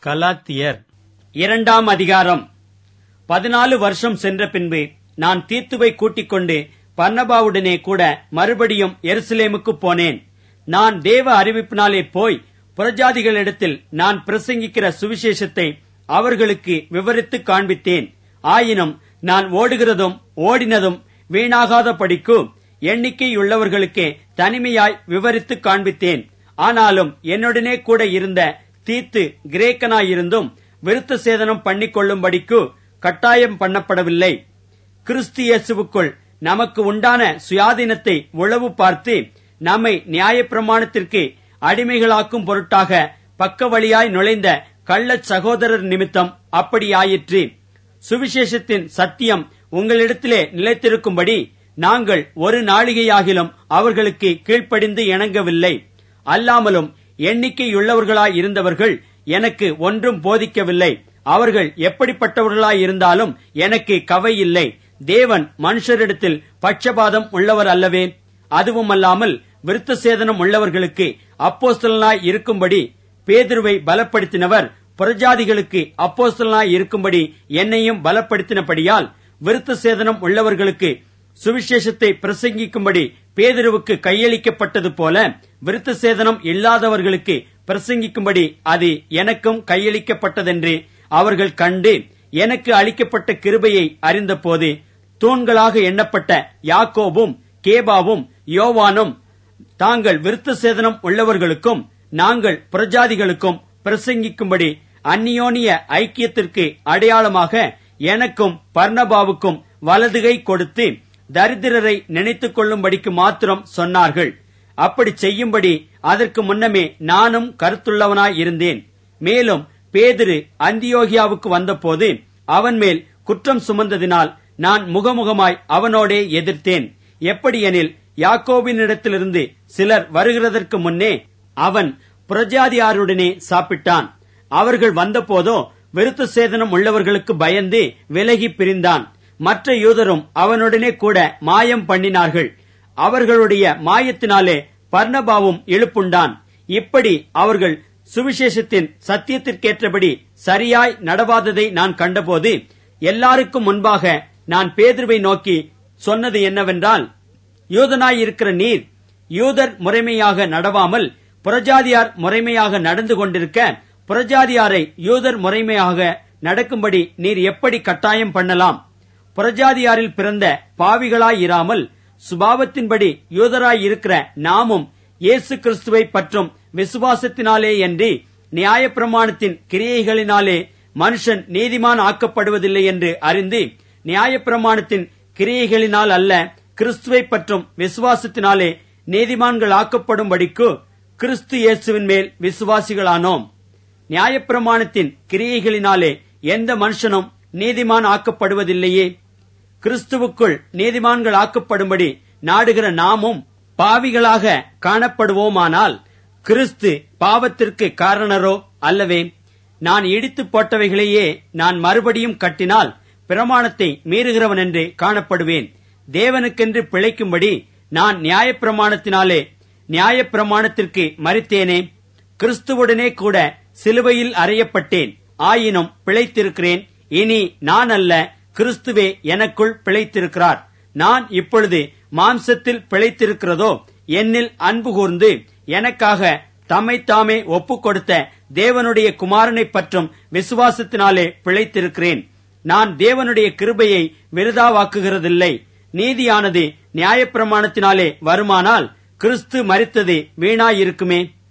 கலாத்தியர் இரண்டாம் அதிகாரம் பதினாலு வருஷம் சென்ற பின்பு நான் தீத்துவை கூட்டிக் கொண்டு பர்னபாவுடனே கூட மறுபடியும் எருசலேமுக்கு போனேன் நான் தேவ அறிவிப்பினாலே போய் புறஜாதிகளிடத்தில் நான் பிரசங்கிக்கிற சுவிசேஷத்தை அவர்களுக்கு விவரித்து காண்பித்தேன் ஆயினும் நான் ஓடுகிறதும் ஓடினதும் வீணாகாத படிக்கு எண்ணிக்கையுள்ளவர்களுக்கே தனிமையாய் விவரித்து காண்பித்தேன் ஆனாலும் என்னுடனே கூட இருந்த தீத்து கிரேக்கனாயிருந்தும் விருத்த சேதனம் பண்ணிக் கொள்ளும்படிக்கு கட்டாயம் பண்ணப்படவில்லை கிறிஸ்து இயேசுவுக்குள் நமக்கு உண்டான சுயாதீனத்தை உளவு பார்த்து நம்மை நியாயப்பிரமாணத்திற்கு அடிமைகளாக்கும் பொருட்டாக பக்க வழியாய் நுழைந்த கள்ளச் சகோதரர் நிமித்தம் அப்படியாயிற்று சுவிசேஷத்தின் சத்தியம் உங்களிடத்திலே நிலைத்திருக்கும்படி நாங்கள் ஒரு நாளிகையாகிலும் அவர்களுக்கு கீழ்ப்படிந்து இணங்கவில்லை அல்லாமலும் எண்ணிக்கையுள்ளவர்களாய் இருந்தவர்கள் எனக்கு ஒன்றும் போதிக்கவில்லை அவர்கள் எப்படிப்பட்டவர்களாய் இருந்தாலும் எனக்கு கவை இல்லை தேவன் மனுஷரிடத்தில் பட்சபாதம் உள்ளவர் அல்லவே அதுவுமல்லாமல் விருத்த சேதனம் உள்ளவர்களுக்கு அப்போஸ்தலனாய் இருக்கும்படி பேதுருவை பலப்படுத்தினவர் புறஜாதிகளுக்கு அப்போஸ்தலனாய் இருக்கும்படி என்னையும் பலப்படுத்தினபடியால் விருத்த சேதனம் உள்ளவர்களுக்கு சுவிசேஷத்தை பிரசங்கிக்கும்படி பேதுருவுக்கு கையளிக்கப்பட்டது போல விருத்த சேதனம் இல்லாதவர்களுக்கு பிரசங்கிக்கும்படி அது எனக்கும் கையளிக்கப்பட்டதென்று அவர்கள் கண்டு எனக்கு அளிக்கப்பட்ட கிருபையை அறிந்தபோது தூண்களாக எண்ணப்பட்ட யாக்கோபும் கேபாவும் யோவானும் தாங்கள் விருத்த சேதனம் உள்ளவர்களுக்கும் நாங்கள் புறஜாதிகளுக்கும் பிரசங்கிக்கும்படி அந்நியோனிய ஐக்கியத்திற்கு அடையாளமாக எனக்கும் பர்ணபாவுக்கும் வலதுகை கொடுத்து தரித்திரரை நினைத்துக் கொள்ளும்படிக்கு மாத்திரம் சொன்னார்கள் அப்படி செய்யும்படி அதற்கு முன்னமே நானும் கருத்துள்ளவனாய் இருந்தேன் மேலும் பேதிரு அந்தியோகியாவுக்கு வந்தபோது அவன் மேல் குற்றம் சுமந்ததினால் நான் முகமுகமாய் அவனோடே எதிர்த்தேன் எப்படியெனில் யாக்கோபினிடத்திலிருந்து சிலர் வருகிறதற்கு முன்னே அவன் புரஜாதியாருடனே சாப்பிட்டான் அவர்கள் வந்தபோதோ விருத்த சேதனம் உள்ளவர்களுக்கு பயந்து விலகி பிரிந்தான் மற்ற யூதரும் அவனுடனே கூட மாயம் பண்ணினார்கள் அவர்களுடைய மாயத்தினாலே பர்ணபாவும் இழுப்புண்டான் இப்படி அவர்கள் சுவிசேஷத்தின் சத்தியத்திற்கேற்றபடி சரியாய் நடவாததை நான் கண்டபோது எல்லாருக்கும் முன்பாக நான் பேதுருவை நோக்கி சொன்னது என்னவென்றால் யூதனாயிருக்கிற நீர் யூதர் முறைமையாக நடவாமல் புறஜாதியார் முறைமையாக நடந்து கொண்டிருக்க புறஜாதியாரை யூதர் முறைமையாக நடக்கும்படி நீர் எப்படி கட்டாயம் பண்ணலாம் புறஜாதியாரில் பிறந்த பாவிகளாயிராமல் சுபாவத்தின்படி யூதராயிருக்கிற நாமும் இயேசு கிறிஸ்துவை பற்றும் விசுவாசத்தினாலே என்று நியாயப்பிரமாணத்தின் கிரியைகளினாலே மனுஷன் நீதிமான் ஆக்கப்படுவதில்லை என்று அறிந்து நியாயப்பிரமாணத்தின் கிரியைகளினால் அல்ல கிறிஸ்துவை பற்றும் விசுவாசத்தினாலே நீதிமான்கள் ஆக்கப்படும்படிக்கு கிறிஸ்து இயேசுவின் மேல் விசுவாசிகளானோம் நியாயப்பிரமாணத்தின் கிரியைகளினாலே எந்த மனுஷனும் நீதிமான் ஆக்கப்படுவதில்லையே கிறிஸ்துவுக்குள் நீதிமான்கள் ஆக்கப்படும்படி நாடுகிற நாமும் பாவிகளாக காணப்படுவோமானால் கிறிஸ்து பாவத்திற்கு காரணரோ அல்லவே நான் இடித்து போட்டவைகளையே நான் மறுபடியும் கட்டினால் பிரமாணத்தை மீறுகிறவன் என்று காணப்படுவேன் தேவனுக்கென்று பிழைக்கும்படி நான் நியாயப்பிரமாணத்தினாலே நியாயப்பிரமாணத்திற்கு மறித்தேனே கிறிஸ்துவுடனே கூட சிலுவையில் அறையப்பட்டேன் ஆயினும் பிழைத்திருக்கிறேன் இனி நான் அல்ல கிறிஸ்துவே எனக்குள் பிழைத்திருக்கிறார் நான் இப்பொழுது மாம்சத்தில் பிழைத்திருக்கிறதோ என்னில் அன்பு கூர்ந்து எனக்காக தம்மைத்தாமே ஒப்புக் கொடுத்த தேவனுடைய குமாரனை பற்றும் விசுவாசத்தினாலே பிழைத்திருக்கிறேன் நான் தேவனுடைய கிருபையை விருதாவாக்குகிறதில்லை நீதியானது நியாயப்பிரமாணத்தினாலே வருமானால் கிறிஸ்து மறித்தது வீணாயிருக்குமே